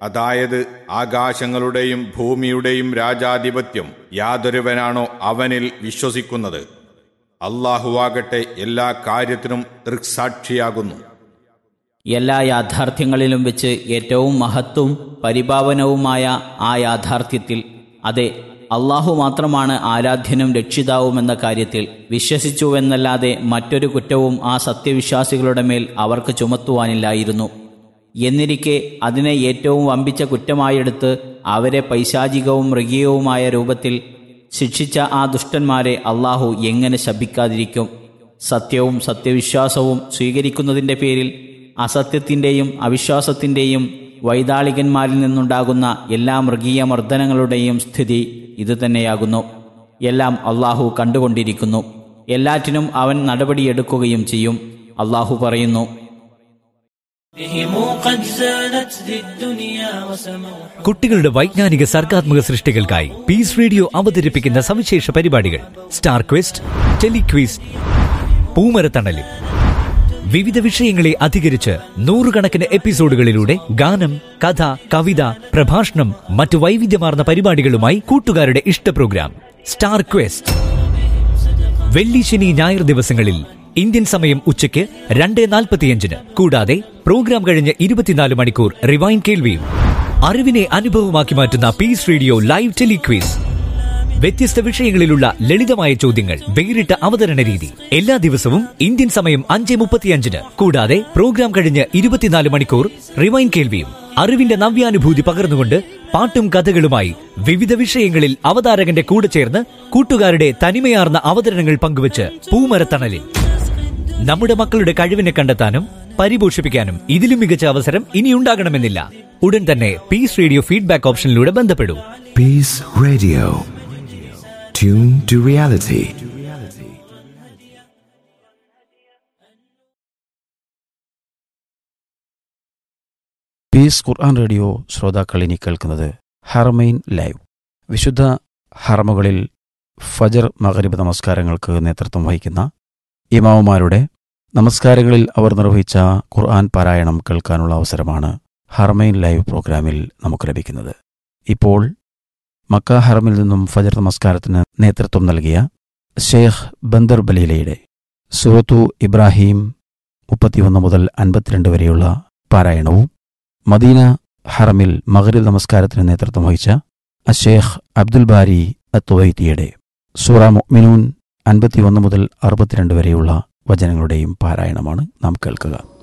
അതായത് ആകാശങ്ങളുടെയും ഭൂമിയുടെയും രാജാധിപത്യം യാതൊരുവനാണോ അവനിൽ വിശ്വസിക്കുന്നത് അള്ളാഹുവാകട്ടെ എല്ലാ കാര്യത്തിനും ദൃക്സാക്ഷിയാകുന്നു എല്ലാ യാഥാർത്ഥ്യങ്ങളിലും വെച്ച് ഏറ്റവും മഹത്വവും പരിപാവനവുമായ ആ യാഥാർത്ഥ്യത്തിൽ അതെ അള്ളാഹു മാത്രമാണ് ആരാധ്യനും രക്ഷിതാവുമെന്ന കാര്യത്തിൽ വിശ്വസിച്ചുവെന്നല്ലാതെ മറ്റൊരു കുറ്റവും ആ സത്യവിശ്വാസികളുടെ മേൽ അവർക്ക് ചുമത്തുവാനില്ലായിരുന്നു എന്നിരിക്കെ അതിനെ ഏറ്റവും വമ്പിച്ച കുറ്റമായെടുത്ത് അവരെ പൈശാചികവും മൃഗീയവുമായ രൂപത്തിൽ ശിക്ഷിച്ച ആ ദുഷ്ടന്മാരെ അള്ളാഹു എങ്ങനെ ശപിക്കാതിരിക്കും സത്യവും സത്യവിശ്വാസവും സ്വീകരിക്കുന്നതിൻ്റെ പേരിൽ അസത്യത്തിൻ്റെയും അവിശ്വാസത്തിൻ്റെയും വൈതാളികന്മാരിൽ നിന്നുണ്ടാകുന്ന എല്ലാ മൃഗീയ മർദ്ദനങ്ങളുടെയും സ്ഥിതി ഇതുതന്നെയാകുന്നു എല്ലാം അള്ളാഹു കണ്ടുകൊണ്ടിരിക്കുന്നു എല്ലാറ്റിനും അവൻ നടപടിയെടുക്കുകയും ചെയ്യും അള്ളാഹു പറയുന്നു بهم قد زانت ذي الدنيا وسموا കുട്ടികളുടെ വൈജ്ഞാനിക സർഗാത്മക സൃഷ്ടികൾക്കായി പീസ് റേഡിയോ അവതരിപ്പിക്കുന്ന സവിശേഷ പരിപാടികൾ സ്റ്റാർ ക്വസ്റ്റ് ടെലിക്വിസ് പൂമരത്തണലും വിവിധ വിഷയങ്ങളെ അധികരിച്ച് നൂറുകണക്കിന് എപ്പിസോഡുകളിലൂടെ ഗാനം കഥ കവിത പ്രഭാഷണം മറ്റു വൈവിധ്യമാർന്ന പരിപാടികളുമായി കൂട്ടുകാരുടെ ഇഷ്ട പ്രോഗ്രാം സ്റ്റാർ ക്വസ്റ്റ് വെള്ളി ശനി ഞായർ ദിവസങ്ങളിൽ ഇന്ത്യൻ സമയം ഉച്ചയ്ക്ക് രണ്ട് നാൽപ്പത്തിയഞ്ചിന് കൂടാതെ പ്രോഗ്രാം കഴിഞ്ഞ് ഇരുപത്തിനാല് മണിക്കൂർ റിവൈൻ കേൾവിയും അറിവിനെ അനുഭവമാക്കി മാറ്റുന്ന പീസ് റേഡിയോ ലൈവ് ടെലിക്വീസ് വ്യത്യസ്ത വിഷയങ്ങളിലുള്ള ലളിതമായ ചോദ്യങ്ങൾ വേറിട്ട അവതരണ രീതി എല്ലാ ദിവസവും ഇന്ത്യൻ സമയം അഞ്ച് മുപ്പത്തിയഞ്ചിന് കൂടാതെ പ്രോഗ്രാം കഴിഞ്ഞ് ഇരുപത്തിനാല് മണിക്കൂർ റിവൈൻ കേൾവിയും അറിവിന്റെ നവ്യാനുഭൂതി പകർന്നുകൊണ്ട് പാട്ടും കഥകളുമായി വിവിധ വിഷയങ്ങളിൽ അവതാരകന്റെ കൂടെ ചേർന്ന് കൂട്ടുകാരുടെ തനിമയാർന്ന അവതരണങ്ങൾ പങ്കുവച്ച് പൂമരത്തണലിൽ നമ്മുടെ മക്കളുടെ കഴിവിനെ കണ്ടെത്താനും പരിപോഷിപ്പിക്കാനും ഇതിലും മികച്ച അവസരം ഇനിയുണ്ടാകണമെന്നില്ല ഉടൻ തന്നെ പീസ് റേഡിയോ ഫീഡ്ബാക്ക് ഓപ്ഷനിലൂടെ ബന്ധപ്പെടൂ Peace Radio. Tune to reality. Peace Quran Radio ശ്രോതാക്കൾ ഇനി കേൾക്കുന്നത് ഹർമൈൻ ലൈവ് വിശുദ്ധ ഹറമുകളിൽ ഫജർ മഗരിബ് നമസ്കാരങ്ങൾക്ക് നേതൃത്വം വഹിക്കുന്ന ഇമാവുമാരുടെ നമസ്കാരങ്ങളിൽ അവർ നിർവഹിച്ച ഖുർആൻ പാരായണം കേൾക്കാനുള്ള അവസരമാണ് ഹർമൈൻ ലൈവ് പ്രോഗ്രാമിൽ നമുക്ക് ലഭിക്കുന്നത് ഇപ്പോൾ മക്ക ഹറമിൽ നിന്നും ഫജർ നമസ്കാരത്തിന് നേതൃത്വം നൽകിയ ഷെയ്ഖ് ബന്ദർ ബലീലയുടെ സുഹത്തു ഇബ്രാഹിം മുപ്പത്തിയൊന്ന് മുതൽ അൻപത്തിരണ്ട് വരെയുള്ള പാരായണവും മദീന ഹറമിൽ മഗ്രിബ് നമസ്കാരത്തിന് നേതൃത്വം വഹിച്ച അഷേഖ് അബ്ദുൽ ബാരി അത്തുവൈത്തിയുടെ സൂറ മുഅ്മിനൂൻ അൻപത്തിയൊന്ന് മുതൽ അറുപത്തിരണ്ട് വരെയുള്ള വചനങ്ങളുടെയും പാരായണമാണ് നാം കേൾക്കുക